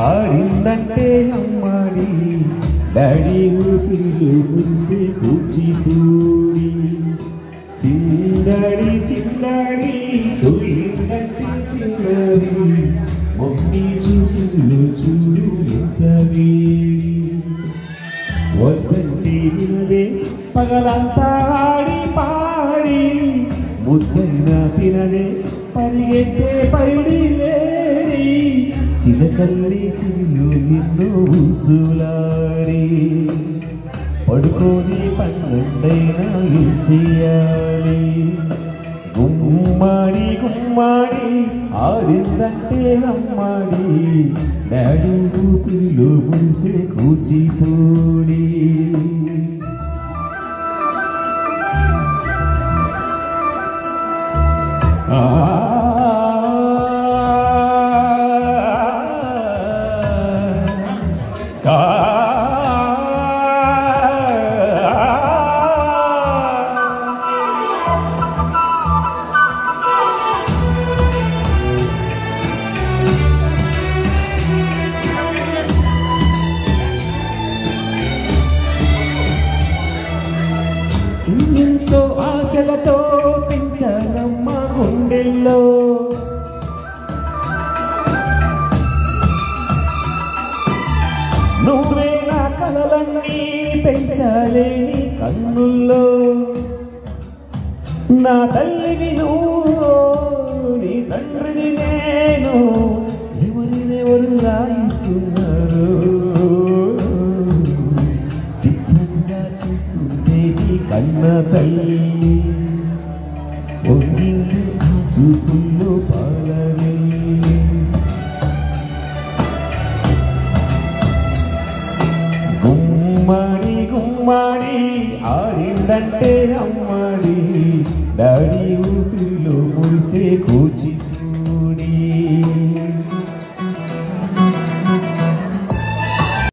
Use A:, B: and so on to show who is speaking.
A: ఆడిందంటే అమ్మాడి daddy ఊపిరిలో మురిసే కూచిపూడి చిందడి చిందడి తొలిందంటే చిన్నది మొక్కి చూపులు చూడు ఎంత వేడి వద్దంటే వినదే పగలంతా ఆడి పాడి ముద్దైనా తినదే పరిగెత్తే పైడి లేడి చిలకల్లి చిల్లు నిన్ను ఊసులాడి పడుకోని పన్నెండైనా ఏం చెయ్యాలి గుమ్మాడి గుమ్మాడి ఆడిందంటే అమ్మాడి డాడీ కూతురిలో మురిసే కూచిపూడి ఆ ఎంతో ఆశలతో పెంచానమ్మ గుండెల్లో నువ్వే నా కలలన్నీ పెంచాలే నీ కన్నుల్లో నా తల్లిని నువ్వు నీ తండ్రిని నేను ఎవరినెవరు రాయిస్తున్నారు చిత్రంగా చూస్తుంటే నీ కన్న తల్లి ఒంగిళ్ళు ఆ చూపుల్లో పాలనే గుమ్మడి గుమ్మడి ఆడిందంటే అమ్మాడి డాడీ ఊపిరిలో మురిసే కూచి